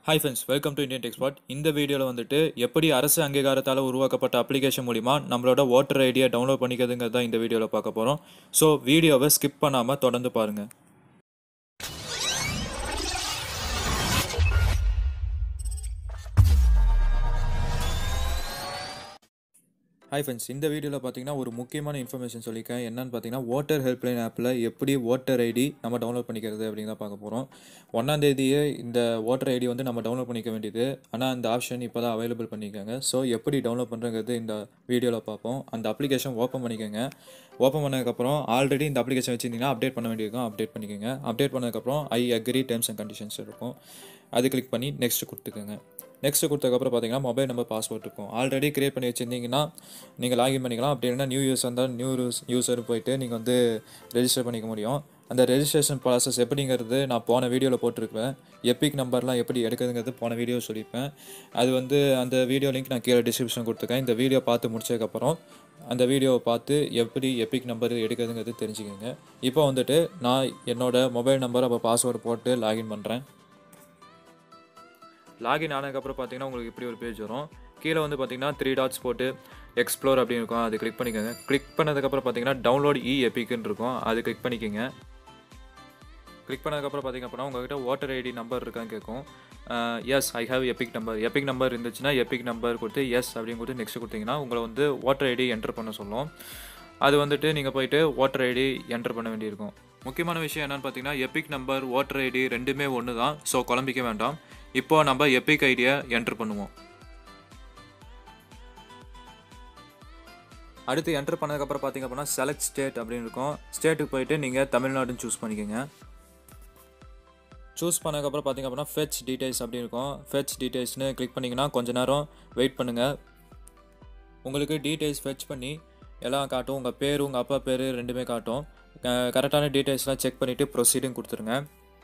hi friends welcome to Indian Techspot இந்த வீடியோவில் வந்துட்டு எப்படி அரசு அங்கீகாரத்தால் உருவாக்கப்பட்ட அப்ளிகேஷன் மூலிமா நம்மளோட ஓட்டர் ஐடியை டவுன்லோட் பண்ணிக்கிறதுங்கிறது தான் இந்த வீடியோவில் பார்க்க போகிறோம் ஸோ வீடியோவை ஸ்கிப் பண்ணாமல் தொடர்ந்து பாருங்கள் ஹாய் ஃப்ரெண்ட்ஸ் இந்த வீடியோவில் பார்த்தீங்கன்னா ஒரு முக்கியமான இன்ஃபர்மேஷன் சொல்லியிருக்கேன் என்னன்னு பார்த்தீங்கன்னா ஓட்டர் ஹெல்ப்லைன் ஆப்பில் எப்படி ஓட்டர் ஐடி நம்ம டவுன்லோட் பண்ணிக்கிறது அப்படின்னு தான் பார்க்க போகிறோம் ஒன்றாந்தேதியே இந்த ஓட்டர் ஐடி வந்து நம்ம டவுன்லோட் பண்ணிக்க வேண்டியது ஆனால் அந்த ஆப்ஷன் இப்போ தான் அவைலபிள் பண்ணியிருக்காங்க ஸோ எப்படி டவுன்லோட் பண்ணுறது இந்த வீடியோவில் பார்ப்போம் அந்த அப்ளிகேஷன் ஓப்பன் பண்ணிக்கோங்க ஓப்பன் பண்ணதுக்கப்புறம் ஆல்ரெடி இந்த அப்ளிகேஷன் வச்சுருந்தீங்கன்னா அப்டேட் பண்ண வேண்டியிருக்கும் அப்டேட் பண்ணிக்கோங்க அப்டேட் பண்ணதுக்கப்புறம் I agree terms and conditions இருக்கும் அது கிளிக் பண்ணி நெக்ஸ்ட் கொடுத்துக்கோங்க நெக்ஸ்ட் கொடுத்ததுக்கப்புறம் பார்த்தீங்கன்னா மொபைல் நம்பர் பாஸ்வேர்ட் இருக்கும் ஆல்ரெடி கிரியேட் பண்ணி வச்சுருந்தீங்கன்னா நீங்கள் லாகின் பண்ணிக்கலாம் அப்படி இல்லைன்னா நியூ யூஸ் இருந்தால் நியூ யூஸ் யூஸர் போயிட்டு நீங்கள் வந்து ரெஜிஸ்டர் பண்ணிக்க முடியும் அந்த ரெஜிஸ்ட்ரேஷன் ப்ராசஸ் எப்படிங்கிறது நான் போன வீடியோவில் போட்டிருப்பேன் எப்பிக் நம்பர்லாம் எப்படி எடுக்கிறதுங்கிறது போன வீடியோ சொல்லியிருப்பேன் அது வந்து அந்த வீடியோ லிங்க் நான் கீழே டிஸ்கிரிப்ஷன் கொடுத்துருக்கேன் இந்த வீடியோ பார்த்து முடிச்சதுக்கப்புறம் அந்த வீடியோவை பார்த்து எப்படி எப்பிக் நம்பர் எடுக்கிறதுங்கிறது தெரிஞ்சுக்கோங்க இப்போ வந்துட்டு நான் என்னோடய மொபைல் நம்பர் அப்போ பாஸ்வேர்டு போட்டு லாகின் பண்ணுறேன் லாகின் ஆனதுக்கப்புறம் பார்த்தீங்கன்னா உங்களுக்கு இப்படி ஒரு பேஜ் வரும் கீழே வந்து பார்த்தீங்கன்னா த்ரீ டாட்ஸ் போட்டு எக்ஸ்ப்ளோர் அப்படின்னு இருக்கும் அது கிளிக் பண்ணிக்கோங்க கிளிக் பண்ணதுக்கப்புறம் பார்த்தீங்கன்னா டவுன்லோட் இ எபிக்குன்னு இருக்கும் அது கிளிக் பண்ணிக்கோங்க கிளிக் பண்ணதுக்கப்புறம் பார்த்தீங்க அப்படின்னா உங்கள்கிட்ட ஓட்டர் ஐடி நம்பர் இருக்கான்னு கேட்கும் yes I have EPIC number EPIC number இருந்துச்சுன்னா எபிக் நம்பர் கொடுத்து எஸ் அப்படின்னு கொடுத்து நெக்ஸ்ட் கொடுத்தீங்கன்னா உங்களை வந்து ஓட்டர் ஐடி என்டர் பண்ண சொல்லும் அது வந்துட்டு நீங்கள் போயிட்டு ஓட்டர் ஐடி என்டர் பண்ண வேண்டியிருக்கும் முக்கியமான விஷயம் என்னென்னு பார்த்தீங்கன்னா எபிக் நம்பர் ஓட்டர் ஐடி ரெண்டுமே ஒன்று தான் ஸோ குழம்பிக்க வேண்டாம் இப்போ நம்ம எபிக் ஐடியை என்டர் பண்ணுவோம் அடுத்து என்டர் பண்ணதுக்கப்புறம் பார்த்தீங்க அப்படின்னா செலக்ட் ஸ்டேட் அப்படின்னு இருக்கும் ஸ்டேட்டுக்கு போயிட்டு நீங்கள் தமிழ்நாடுன்னு சூஸ் பண்ணிக்கோங்க சூஸ் பண்ணதுக்கப்புறம் பார்த்தீங்க அப்படின்னா ஃபெச் டீடைல்ஸ் அப்படின்னு இருக்கும் ஃபெச் டீடைல்ஸ்னு கிளிக் பண்ணிங்கன்னா கொஞ்ச நேரம் வெயிட் பண்ணுங்கள் உங்களுக்கு டீடைல்ஸ் ஃபெச் பண்ணி எல்லாம் காட்டும் உங்கள் பேர் உங்கள் அப்பா பேர் ரெண்டுமே காட்டும் கரெக்டான டீடைல்ஸ்லாம் செக் பண்ணிவிட்டு ப்ரொசீடிங் கொடுத்துருங்க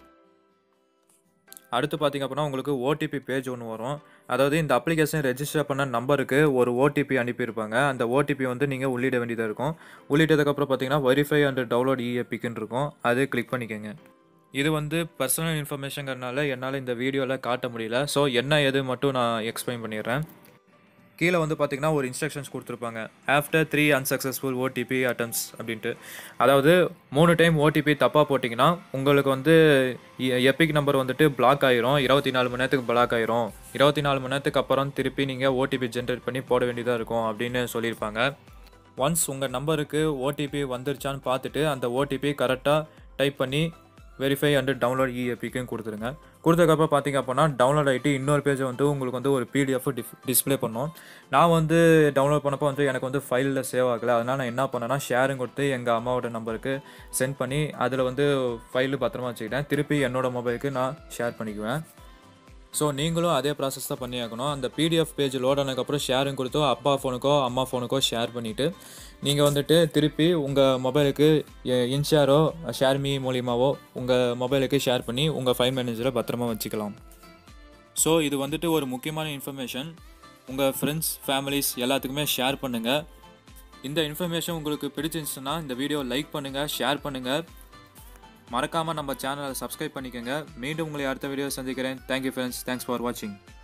அடுத்து பார்த்திங்க அப்படின்னா உங்களுக்கு ஓடிபி பேஜ் ஒன்று வரும் அதாவது இந்த அப்ளிகேஷன் ரெஜிஸ்டர் பண்ண நம்பருக்கு ஒரு ஓடிபி அனுப்பியிருப்பாங்க அந்த ஓடிபி வந்து நீங்கள் உள்ளிட வேண்டியதாக இருக்கும் உள்ளிட்டதுக்கப்புறம் பார்த்தீங்கன்னா வெரிஃபை அண்ட் டவுன்லோட் இஎப்பிக்குன்னு இருக்கும் அது கிளிக் பண்ணிக்கோங்க இது வந்து பர்சனல் இன்ஃபர்மேஷங்கிறனால என்னால் இந்த வீடியோவில் காட்ட முடியல ஸோ என்ன எது மட்டும் நான் எக்ஸ்பிளைன் பண்ணிடுறேன் கீழே வந்து பார்த்தீங்கன்னா ஒரு இன்ஸ்ட்ரக்ஷன்ஸ் கொடுத்துருப்பாங்க after three unsuccessful OTP attempts அப்படின்ட்டு அதாவது மூணு டைம் ஓடிபி தப்பாக போட்டிங்கன்னா உங்களுக்கு வந்து எப்பிக் நம்பர் வந்துட்டு பிளாக் ஆயிரும் இருபத்தி நாலு மணி நேரத்துக்கு பிளாக் ஆயிரும் இருபத்தி நாலு மணி நேரத்துக்கு அப்புறம் திருப்பி நீங்கள் ஓடிபி ஜென்ரேட் பண்ணி போட வேண்டியதாக இருக்கும் அப்படின்னு சொல்லியிருப்பாங்க ஒன்ஸ் உங்கள் நம்பருக்கு ஓடிபி வந்துருச்சான்னு பார்த்துட்டு அந்த ஓடிபி கரெக்டாக டைப் பண்ணி வெரிஃபை அண்டு டவுன்லோட் இஎப்பிக்கும் கொடுத்துருங்க கொடுத்ததுக்கப்புறம் பார்த்தீங்க அப்படின்னா டவுன்லோட் ஆகிட்டு இன்னொரு பேஜை வந்து உங்களுக்கு வந்து ஒரு பிடிஎஃப் டிஃப் டிஸ்பிளே பண்ணோம் நான் வந்து டவுன்லோட் பண்ணப்போ வந்து எனக்கு வந்து ஃபைலில் சேவ் ஆகலை அதனால் நான் என்ன பண்ணேன்னா ஷேரும் கொடுத்து எங்கள் அம்மாவோட நம்பருக்கு சென்ட் பண்ணி அதில் வந்து ஃபைலு பத்திரமா வச்சுக்கிட்டேன் திருப்பி என்னோடய மொபைலுக்கு நான் ஷேர் பண்ணிக்குவேன் ஸோ நீங்களும் அதே ப்ராசஸ் தான் பண்ணி ஆகணும் அந்த பிடிஎஃப் பேஜ் லோட் ஆனதுக்கப்புறம் ஷேரும் கொடுத்தோ அப்பா ஃபோனுக்கோ அம்மா ஃபோனுக்கோ ஷேர் பண்ணிவிட்டு நீங்கள் வந்துட்டு திருப்பி உங்கள் மொபைலுக்கு இன்ஷேரோ ஷேர்மி மூலியமாவோ உங்கள் மொபைலுக்கு ஷேர் பண்ணி உங்கள் ஃபைல் மேனேஜரை பத்திரமா வச்சுக்கலாம் ஸோ இது வந்துட்டு ஒரு முக்கியமான இன்ஃபர்மேஷன் உங்கள் ஃப்ரெண்ட்ஸ் ஃபேமிலிஸ் எல்லாத்துக்குமே ஷேர் பண்ணுங்கள் இந்த இன்ஃபர்மேஷன் உங்களுக்கு பிடிச்சிருந்துச்சுன்னா இந்த வீடியோ லைக் பண்ணுங்கள் ஷேர் பண்ணுங்கள் மறக்காமல் நம்ம சேனலை சப்ஸ்கிரைப் பண்ணிக்கோங்க மீண்டும் உங்களை அடுத்த வீடியோ சந்திக்கிறேன் தேங்க்யூ ஃப்ரெண்ட்ஸ் தேங்க்ஸ் ஃபார் வாட்சிங்